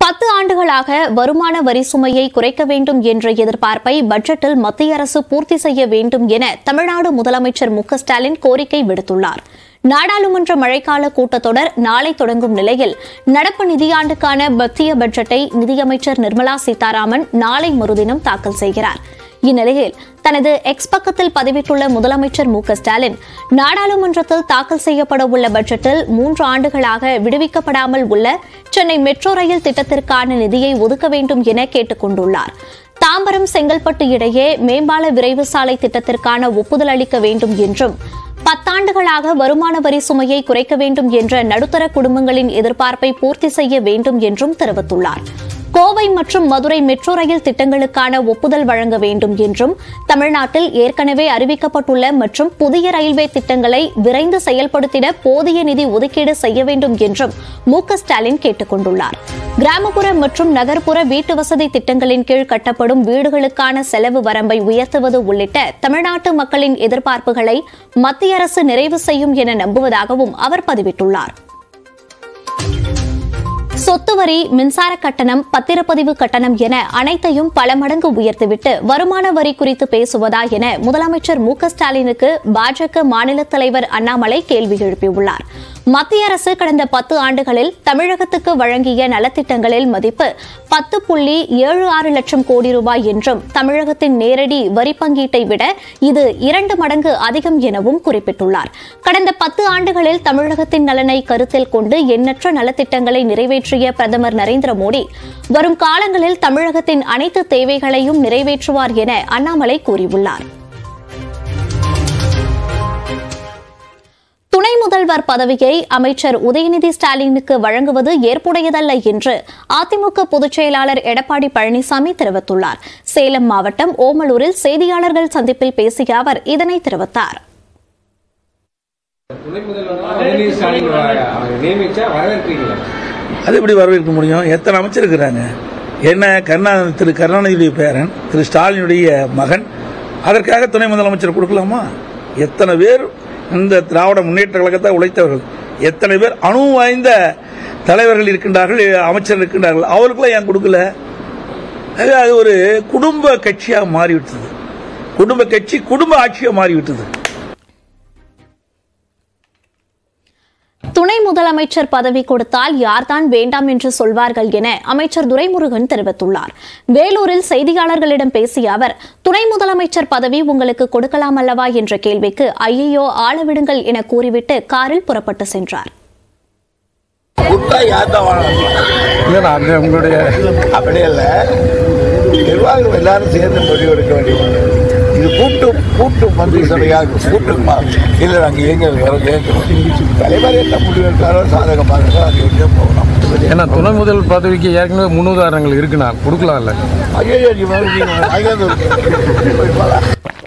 பத்து ஆண்டுகளாக வருமான வரி சுமையை குறைக்க வேண்டும் என்ற எதிர்பார்ப்பை பட்ஜெட்டில் மத்திய அரசு பூர்த்தி செய்ய வேண்டும் என தமிழ்நாடு முதலமைச்சர் மு க ஸ்டாலின் கோரிக்கை விடுத்துள்ளார் நாடாளுமன்ற மழைக்கால கூட்டத்தொடர் நாளை தொடங்கும் நிலையில் நடப்பு நிதியாண்டுக்கான மத்திய பட்ஜெட்டை நிதியமைச்சர் நிர்மலா சீதாராமன் நாளை மறுதினம் தாக்கல் செய்கிறார் இந்நிலையில் தனது எக்ஸ் பக்கத்தில் பதிவிட்டுள்ள முதலமைச்சர் மு க ஸ்டாலின் நாடாளுமன்றத்தில் தாக்கல் செய்யப்பட உள்ள பட்ஜெட்டில் மூன்று ஆண்டுகளாக விடுவிக்கப்படாமல் உள்ள சென்னை மெட்ரோ ரயில் திட்டத்திற்கான நிதியை ஒதுக்க வேண்டும் என கேட்டுக் கொண்டுள்ளார் தாம்பரம் செங்கல்பட்டு இடையே மேம்பால விரைவு சாலை திட்டத்திற்கான ஒப்புதல் அளிக்க வேண்டும் என்றும் பத்தாண்டுகளாக வருமான வரி சுமையை குறைக்க வேண்டும் என்ற நடுத்தர குடும்பங்களின் எதிர்பார்ப்பை பூர்த்தி செய்ய வேண்டும் என்றும் தெரிவித்துள்ளார் கோவை மற்றும் மதுரை மெட்ரோ ரயில் திட்டங்களுக்கான ஒப்புதல் வழங்க வேண்டும் என்றும் தமிழ்நாட்டில் ஏற்கனவே அறிவிக்கப்பட்டுள்ள மற்றும் புதிய ரயில்வே திட்டங்களை விரைந்து செயல்படுத்திட போதிய நிதி ஒதுக்கீடு செய்ய வேண்டும் என்றும் மு க ஸ்டாலின் கேட்டுக் கொண்டுள்ளார் கிராமப்புற மற்றும் நகர்ப்புற வீட்டு வசதி திட்டங்களின் கீழ் கட்டப்படும் வீடுகளுக்கான செலவு வரம்பை உயர்த்துவது உள்ளிட்ட தமிழ்நாட்டு மக்களின் எதிர்பார்ப்புகளை மத்திய அரசு நிறைவு செய்யும் என நம்புவதாகவும் அவர் பதிவிட்டுள்ளார் சொத்து வரி மின்சார கட்டணம் பத்திரப்பதிவு கட்டணம் என அனைத்தையும் பல மடங்கு உயர்த்திவிட்டு வருமான வரி குறித்து பேசுவதா என முதலமைச்சர் மு க ஸ்டாலினுக்கு பாஜக மாநில தலைவர் அண்ணாமலை கேள்வி எழுப்பியுள்ளார் மத்திய அரசு கடந்த பத்து ஆண்டுகளில் தமிழகத்துக்கு வழங்கிய நலத்திட்டங்களில் மதிப்பு பத்து புள்ளி ஏழு ஆறு லட்சம் கோடி ரூபாய் என்றும் தமிழகத்தின் நேரடி வரி பங்கீட்டை விட இது இரண்டு மடங்கு அதிகம் எனவும் குறிப்பிட்டுள்ளார் கடந்த பத்து ஆண்டுகளில் தமிழகத்தின் நலனை கருத்தில் கொண்டு எண்ணற்ற நலத்திட்டங்களை நிறைவேற்றிய பிரதமர் நரேந்திர மோடி வரும் காலங்களில் தமிழகத்தின் அனைத்து தேவைகளையும் நிறைவேற்றுவார் என அண்ணாமலை கூறியுள்ளார் துணை முதல்வர் பதவியை அமைச்சர் உதயநிதி ஸ்டாலினுக்கு வழங்குவது ஏற்புடையதல்ல என்று அதிமுக பொதுச் செயலாளர் எடப்பாடி பழனிசாமி தெரிவித்துள்ளார் சேலம் மாவட்டம் ஓமலூரில் செய்தியாளர்கள் சந்திப்பில் பேசிய அவர் இதனை தெரிவித்தார் துணை முதல்வர் உதயநிதி ஸ்டாலின் வ- அவரை நியமிச்சா வரவேற்பீங்களா அது எப்படி வரவேற்க முடியும் எத்தனை அமைச்சர் இருக்கிறாங்க என்ன கருணா திரு கருணாநிதியுடைய பேரன் திரு ஸ்டாலினுடைய மகன் அதற்காக துணை முதலமைச்சர் கொடுக்கலாமா எத்தனை பேர் இந்த திராவிட முன்னேற்ற கழகத்தை உழைத்தவர்கள் எத்தனை பேர் அணு வாய்ந்த தலைவர்கள் இருக்கின்றார்கள் அமைச்சர் இருக்கின்றார்கள் அவருக்கெல்லாம் ஏன் கொடுக்கல ஆக அது ஒரு குடும்ப கட்சியாக மாறிவிட்டது குடும்ப கட்சி குடும்ப ஆட்சியாக மாறிவிட்டது துணை முதலமைச்சர் பதவி கொடுத்தால் யார்தான் வேண்டாம் என்று சொல்வார்கள் என அமைச்சர் துரைமுருகன் தெரிவித்துள்ளார் வேலூரில் செய்தியாளர்களிடம் பேசிய அவர் துணை முதலமைச்சர் பதவி உங்களுக்கு கொடுக்கலாம் அல்லவா என்ற கேள்விக்கு ஐயையோ ஆளவிடுங்கள் என கூறிவிட்டு காரில் புறப்பட்டு சென்றார் கொடுத்தா யார் தான் வாழணும் இல்லைண்ணா அந்த உங்களுடைய அப்படியே இல்லை நிர்வாகிகள் எல்லாரும் சேர்ந்து முடிவெடுக்க வேண்டியது இது கூட்டு கூட்டு மந்திரி சபையாக கூட்டு மா- இல்லை நாங்கள் எங்க வேற கேட்கணும் தலைவர் என்ன முடிவெடுத்தாரோ சாதகமாக இருக்கோ அது எங்கே போகலாம் ஏன்னா துணை முதல் பதவிக்கு ஏற்கனவே முன்னுதாரணங்கள் இருக்குண்ணா கொடுக்கலாம்ல ஐயோ நீ வந்து நீங்க அங்கே இருந்து போய் போகலாம்